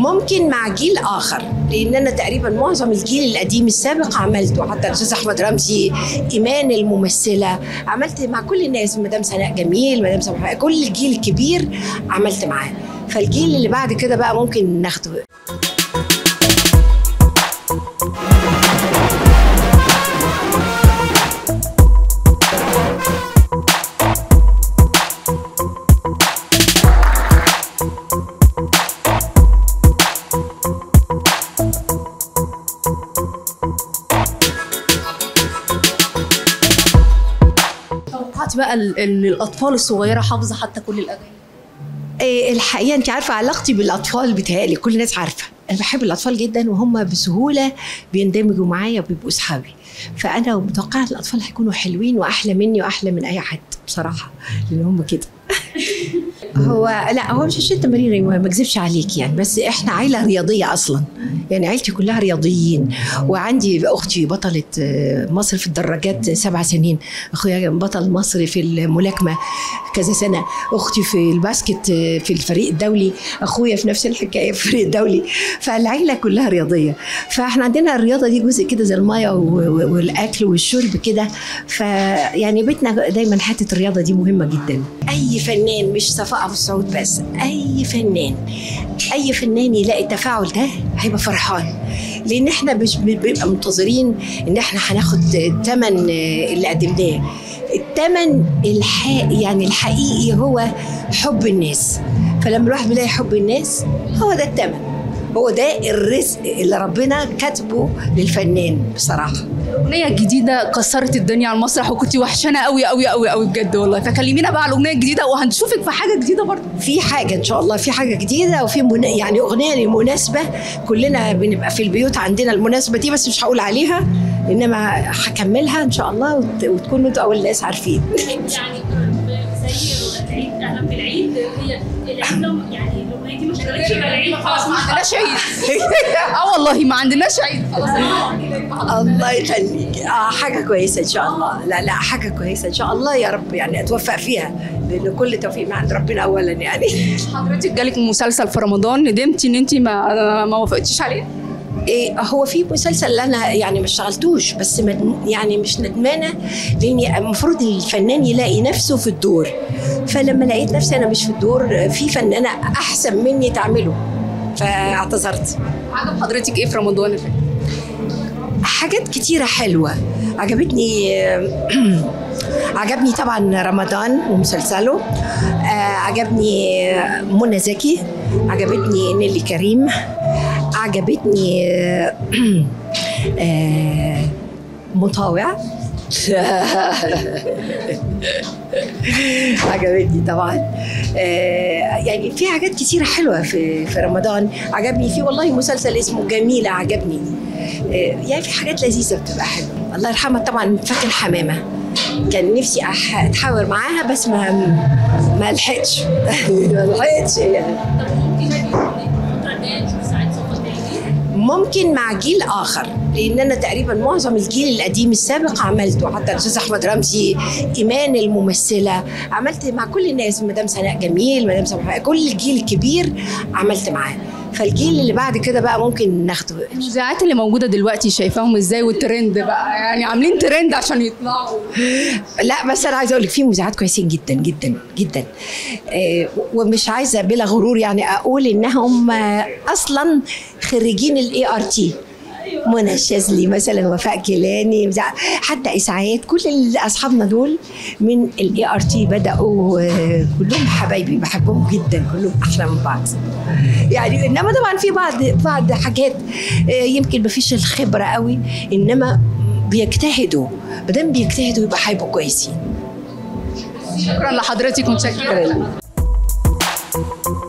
ممكن مع جيل اخر لان انا تقريبا معظم الجيل القديم السابق عملته حتى الاستاذ احمد رمزي ايمان الممثله عملت مع كل الناس مدام سناء جميل مدام سماح كل الجيل الكبير عملت معاه فالجيل اللي بعد كده بقى ممكن ناخده توقعت بقى ال- ال- الاطفال الصغيره حافظه حتى كل الاغاني إيه الحقيقه انت عارفه علاقتي بالاطفال بتهيألي كل الناس عارفه انا بحب الاطفال جدا وهم بسهوله بيندمجوا معايا وبيبقوا اصحابي فانا متوقعه الاطفال هيكونوا حلوين واحلى مني واحلى من اي حد بصراحه لان هم كده هو لا هو مش عشان تمارين ما اكذبش عليك يعني بس احنا عيله رياضيه اصلا يعني عيلتي كلها رياضيين وعندي اختي بطله آه، مصر في الدراجات سبع سنين اخويا بطل مصر في الملاكمه كذا سنه اختي في الباسكت آه، في الفريق الدولي اخويا في نفس الحكايه في الفريق الدولي فالعيله كلها رياضيه فاحنا عندنا الرياضه دي جزء كده زي الميه و- و- والاكل والشرب كده فيعني بيتنا دايما حته الرياضه دي مهمه جدا اي فنان مش صفاء ابو السعود بس اي فنان اي فنان يلاقي التفاعل ده هيبقى فرحان لان احنا مش بنبقى منتظرين ان احنا هناخد الثمن اللي قدمناه الثمن الحق يعني الحقيقي هو حب الناس فلما الواحد بيلاقي حب الناس هو ده الثمن هو ده الرزق اللي ربنا كاتبه للفنان بصراحه الاغنيه الجديده كسرت الدنيا على المسرح وكنت وحشانه قوي قوي قوي قوي بجد والله فكلمينا بقى على الاغنيه الجديده وهنشوفك في حاجه جديده برضه في حاجة إن شاء الله في حاجة جديدة وفي من... يعني أغنية لمناسبة كلنا بنبقى في البيوت عندنا المناسبة دي بس مش هقول عليها إنما هكملها إن شاء الله وت... وتكونوا أنتوا أول ناس عارفين يعني زي العيد اهلا بالعيد هي العيد لو- يعني الاغنيه دي ما اشتغلتش يبقى العيد خلاص ما عندناش عيد اه والله ما عندناش عيد خلاص الله يخليك آه حاجة كويسة إن شاء الله لا لا حاجة كويسة إن شاء الله يا رب يعني أتوفق فيها لأن كل توفيق من عند ربنا أولا يعني حضرتك جالك مسلسل في رمضان ندمتي ان انت ما ما وافقتيش عليه إيه هو في مسلسل انا يعني ما اشتغلتوش بس مد- يعني مش ندمانه لاني المفروض الفنان يلاقي نفسه في الدور فلما لقيت نفسي انا مش في الدور في فنانه احسن مني تعمله فاعتذرت عجب حضرتك ايه في رمضان اللي فات؟ حاجات كتيرة حلوة عجبتني عجبني طبعا رمضان ومسلسله آه، عجبني منى زكي عجبتني نيلي كريم عجبتني آه، آه، مطاوع عجبتني طبعا آه، يعني في حاجات كتيرة حلوة في في رمضان عجبني في والله مسلسل اسمه جميلة عجبني آه، يعني في حاجات لذيذة بتبقى حلوة الله يرحمها طبعا فاتن حمامة كان نفسي أح- اتحاور معاها بس ما ما لحقتش ما لحقتش يعني طب ممكن الفتره الجايه نشوف سعيد صفا تاني ممكن مع جيل اخر لان انا تقريبا معظم الجيل القديم السابق عملته حتى الاستاذ احمد رمزي ايمان الممثله عملت مع كل الناس مدام سناء جميل مدام سماح كل الجيل الكبير عملت معاه فالجيل اللي بعد كده بقى ممكن ناخده المذيعات اللي موجوده دلوقتي شايفاهم ازاي والترند بقى يعني عاملين ترند عشان يطلعوا لا بس انا عايزه اقول لك في مذيعات كويسين جدا جدا جدا آه، ومش عايزه بلا غرور يعني اقول انهم آه، اصلا خريجين الاي ار تي منى الشاذلي مثلا وفاء كيلاني مذيع- حتى اسعاد كل ال- اصحابنا دول من الاي ار تي بداوا آه، كلهم حبايبي بحبهم جدا كلهم احلى من بعض يعني انما طبعا في بعض بعض حاجات آه، يمكن ما فيش الخبره قوي انما بيجتهدوا ما دام بيجتهدوا يبقى هيبقوا كويسين شكرا لحضرتك متشكره شكرا